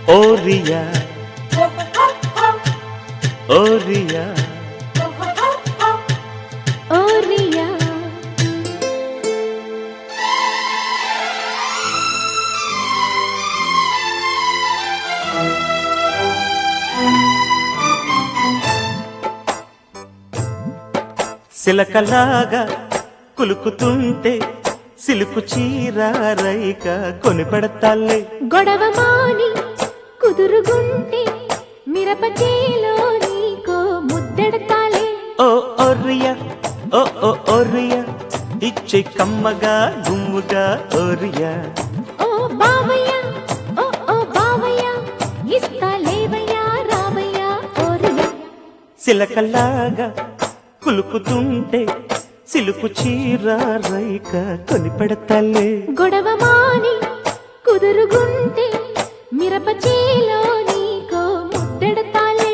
ఓరియా ఓరియా ఓరియా సిలకలాగా కులుకుతుంటే silk చీర రైక కొని పెడతాలే గొడవ మాని కుదురుగుంటే మిరపచేలో నీకో ముద్దెడతాలే ఓ ఓరియా ఓ ఓ ఓరియా ఇచ్చే కమ్మగా గుమ్ముగా ఓరియా ఓ బావయ్య ఓ ఓ బావయ్య ఇస్తా లేవయ్యా రావయ్యా ఓరియా సిలకలాగా కులుకుతుంటే సిలుకు చీర రైక కొని పెడతాలే గొడవ మాని కుదురుగుంటే మిరపచేలో నీకో ముద్దెడతాలే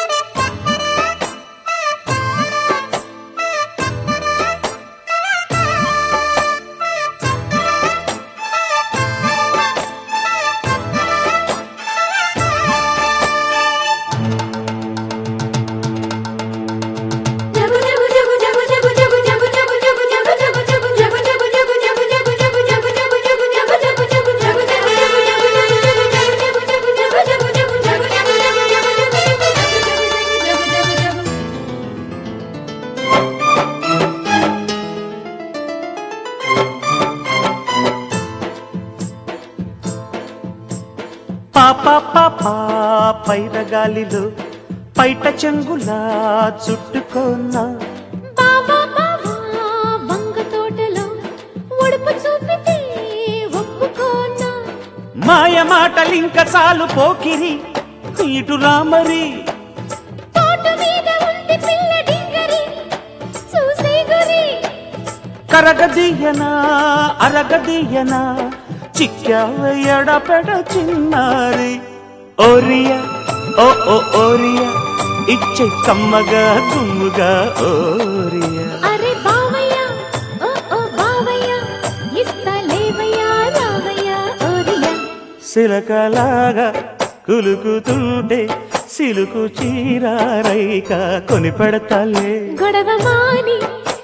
పాప పాప పైరగాలిలో పైట చెంగులా చుట్టుకోన్నా బావా బావా వంగ తోటలో ఉడుపు చూపితే ఒప్పుకోనా మాయ మాటలింక చాలు పోకిరి ఇటు రామరి తోట మీద ఉంది పిల్ల డింగరి చూసే గురి కరగదీయనా అరగదీయనా చిక్కావ ఎడపెడ చిన్నారి ఓరియా ఓ ఓ ఓరియా ఇచ్చే కమ్మగా గుమ్ముగా ఓరియా అరే బావయ్య ఓ ఓ బావయ్య ఇస్తా లేవయ్యా రావయ్యా ఓరియా సిలకలాగా కులుకుతుంటే సిలుకు చీరారైక కొని పెడతాలే గొడవ మాని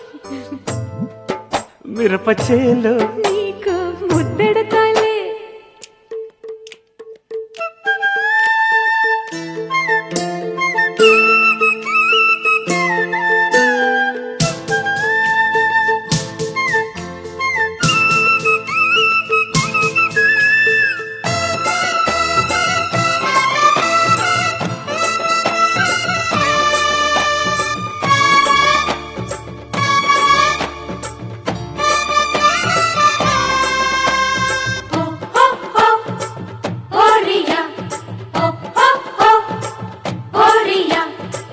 మిరపచేలో నీకు ముద్దెడతాలే ఓరియా ఓ ఓ ఓ ఓరియా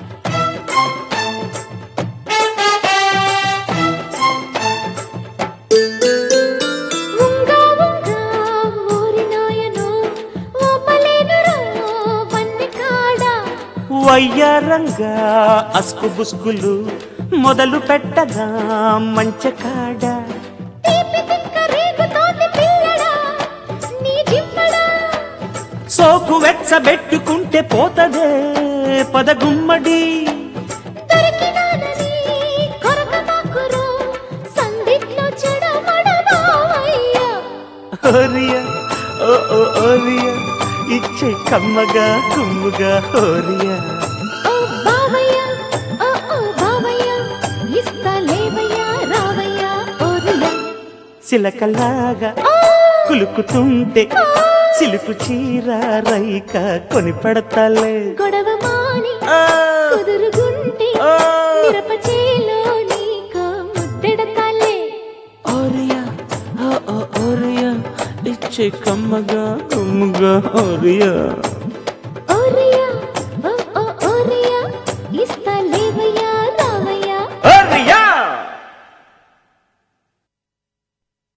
ఉంగా ఉంగా ఓరి నాయనో ఓపలేనురో వన్నె కాడా వయ్యారంగా అస్కు బుస్కులు మొదలు పెట్టగా మంచకాడ తీపి తిక్క రేగుతోంది పిల్లడా నీ జిమ్మడా సోకు వెచ్చబెట్టుకుంటే పోతదే పదగుమ్మడి దొరికినానని కొరక మాకురో సందిట్లో చెడమడ బావయ్య ఓరియా ఓ ఓ ఓరియా ఇచ్చే కమ్మగా కుమ్ముగా ఓరియా ఓ బావయ్య ఓ ఓ బావయ్య ఇస్తా లేవయ్యా రావయ్యా ఓరియా సిలకలాగా ఓ కులుకుతుంటే సిలుకు చీర రైక కొని పెడతాలే గొడవ మాని ఆ, కుదురుగుంటే ఆ. మిరపచేలో నీకు ముద్దెడతాలే ఓరియా ఓ ఓ ఓరియా ఇచ్చే కమ్మగా కుమ్ముగా ఓరియా